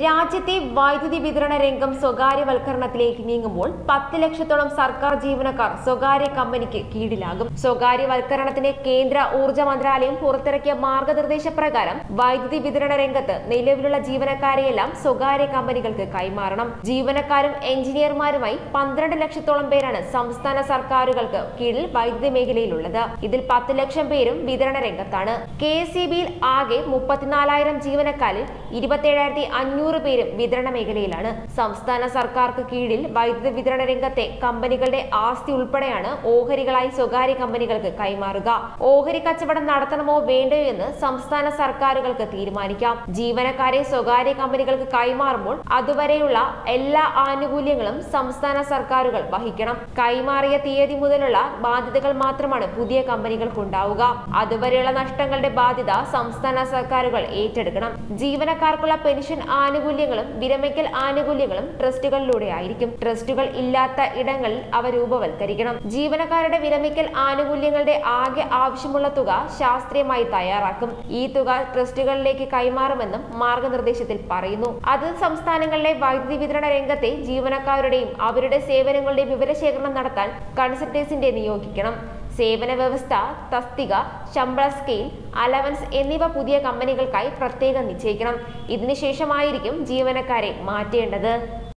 രാജ്യത്തെ വൈദ്യുതി വിതരണ രംഗം സ്വകാര്യവൽക്കരണത്തിലേക്ക് നീങ്ങുമ്പോൾ പത്ത് ലക്ഷത്തോളം സർക്കാർ ജീവനക്കാർ സ്വകാര്യ കമ്പനിക്ക് കീഴിലാകും സ്വകാര്യവൽക്കരണത്തിന് കേന്ദ്ര ഊർജ്ജ മന്ത്രാലയം പുറത്തിറക്കിയ മാർഗനിർദ്ദേശപ്രകാരം വൈദ്യുതി വിതരണ രംഗത്ത് നിലവിലുള്ള ജീവനക്കാരെയെല്ലാം സ്വകാര്യ കമ്പനികൾക്ക് കൈമാറണം ജീവനക്കാരും എഞ്ചിനീയർമാരുമായി പന്ത്രണ്ട് ലക്ഷത്തോളം പേരാണ് സംസ്ഥാന സർക്കാരുകൾക്ക് കീഴിൽ വൈദ്യുതി മേഖലയിലുള്ളത് ഇതിൽ പത്ത് ലക്ഷം പേരും വിതരണ രംഗത്താണ് കെ എസ് ആകെ മുപ്പത്തിനാലായിരം ജീവനക്കാരിൽ ഇരുപത്തിയേഴായിരത്തി അഞ്ഞൂറ് പേരും വിതരണ മേഖലയിലാണ് സംസ്ഥാന സർക്കാർക്ക് കീഴിൽ വൈദ്യുതി വിതരണ രംഗത്തെ കമ്പനികളുടെ ആസ്തി ഉൾപ്പെടെയാണ് ഓഹരികളായി സ്വകാര്യ കമ്പനികൾക്ക് കൈമാറുക ഓഹരി കച്ചവടം നടത്തണമോ വേണ്ടയോ എന്ന് സംസ്ഥാന സർക്കാരുകൾക്ക് തീരുമാനിക്കാം ജീവനക്കാരെ സ്വകാര്യ കമ്പനികൾക്ക് കൈമാറുമ്പോൾ അതുവരെയുള്ള എല്ലാ ആനുകൂല്യങ്ങളും സംസ്ഥാന സർക്കാരുകൾ വഹിക്കണം കൈമാറിയ തീയതി മുതലുള്ള ബാധ്യതകൾ മാത്രമാണ് പുതിയ കമ്പനികൾക്കുണ്ടാവുക അതുവരെയുള്ള നഷ്ടങ്ങളുടെ ബാധ്യത സംസ്ഥാന സർക്കാരുകൾ ഏറ്റെടുക്കണം ജീവനക്കാർക്കുള്ള പെൻഷൻ ആനുകൂല്യങ്ങളും വിരമിക്കൽ ആനുകൂല്യങ്ങളും ട്രസ്റ്റുകളിലൂടെ ആയിരിക്കും ട്രസ്റ്റുകൾ ഇല്ലാത്ത ഇടങ്ങളിൽ അവ രൂപവൽക്കരിക്കണം ജീവനക്കാരുടെ വിരമിക്കൽ ആനുകൂല്യങ്ങളുടെ ആകെ ആവശ്യമുള്ള തുക ശാസ്ത്രീയമായി തയ്യാറാക്കും ഈ തുക ട്രസ്റ്റുകളിലേക്ക് കൈമാറുമെന്നും മാർഗനിർദ്ദേശത്തിൽ പറയുന്നു അത് സംസ്ഥാനങ്ങളിലെ വൈദ്യുതി വിതരണ രംഗത്തെ ജീവനക്കാരുടെയും അവരുടെ സേവനങ്ങളുടെയും വിവരശേഖരണം നടത്താൻ കൺസൾട്ടേഴ്സിന്റെ നിയോഗിക്കണം സേവന വ്യവസ്ഥ തസ്തിക ശമ്പള സ്കെയിൽ അലവൻസ് എന്നിവ പുതിയ കമ്പനികൾക്കായി പ്രത്യേകം നിശ്ചയിക്കണം ഇതിനുശേഷമായിരിക്കും ജീവനക്കാരെ മാറ്റേണ്ടത്